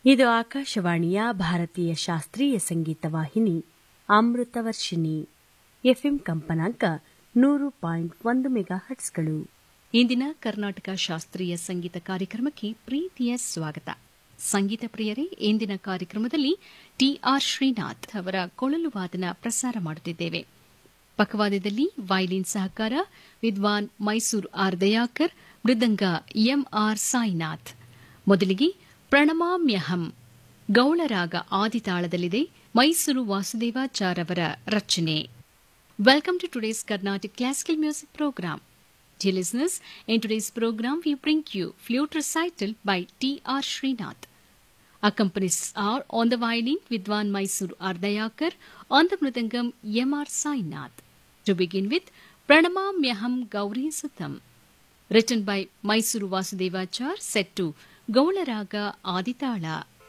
ಇದು ಆಕಾಶವಾಣಿಯ ಭಾರತೀಯ ಶಾಸ್ತ್ರೀಯ ಸಂಗೀತ ವಾಹಿನಿ ಅಮೃತವರ್ಷಿಣಿ ಎಫ್ಎಂ ಕಂಪನಾಂಕ ನೂರು ಪಾಯಿಂಟ್ ಒಂದು ಮೆಗಾ ಹಟ್ಸ್ಗಳು ಇಂದಿನ ಕರ್ನಾಟಕ ಶಾಸ್ತ್ರೀಯ ಸಂಗೀತ ಕಾರ್ಯಕ್ರಮಕ್ಕೆ ಪ್ರೀತಿಯ ಸ್ವಾಗತ ಸಂಗೀತ ಪ್ರಿಯರೇ ಇಂದಿನ ಕಾರ್ಯಕ್ರಮದಲ್ಲಿ ಟಿಆರ್ ಶ್ರೀನಾಥ್ ಅವರ ಕೊಳಲು ವಾದನ ಪ್ರಸಾರ ಮಾಡುತ್ತಿದ್ದೇವೆ ಪಕವಾದ್ಯದಲ್ಲಿ ವೈಲಿನ್ ಸಹಕಾರ ವಿದ್ವಾನ್ ಮೈಸೂರು ಆರ್ ದಯಾಕರ್ ಮೃದಂಗ ಎಂಆರ್ ಸಾಯಿನಾಥ್ ಮೊದಲಿಗೆ ಪ್ರಣಮಾಮ್ಯಹಂ ಗೌಳರಾಗ ಆದಿತಾಳದಲ್ಲಿದೆ ಮೈಸೂರು ವಾಸುದೇವಾಚಾರ್ ಅವರ ರಚನೆ welcome to today's Carnatic classical music programme Dear listeners, in today's program we bring you flute recital by T.R. Srinath. Accompanies are on the violin Vidwan Mysuru Ardayakar, on the mridangam M.R. Sainath. To begin with, Pranamamyaham Gauri Sutam, written by Mysuru Vasudevachar, set to Gaularaga Aditala.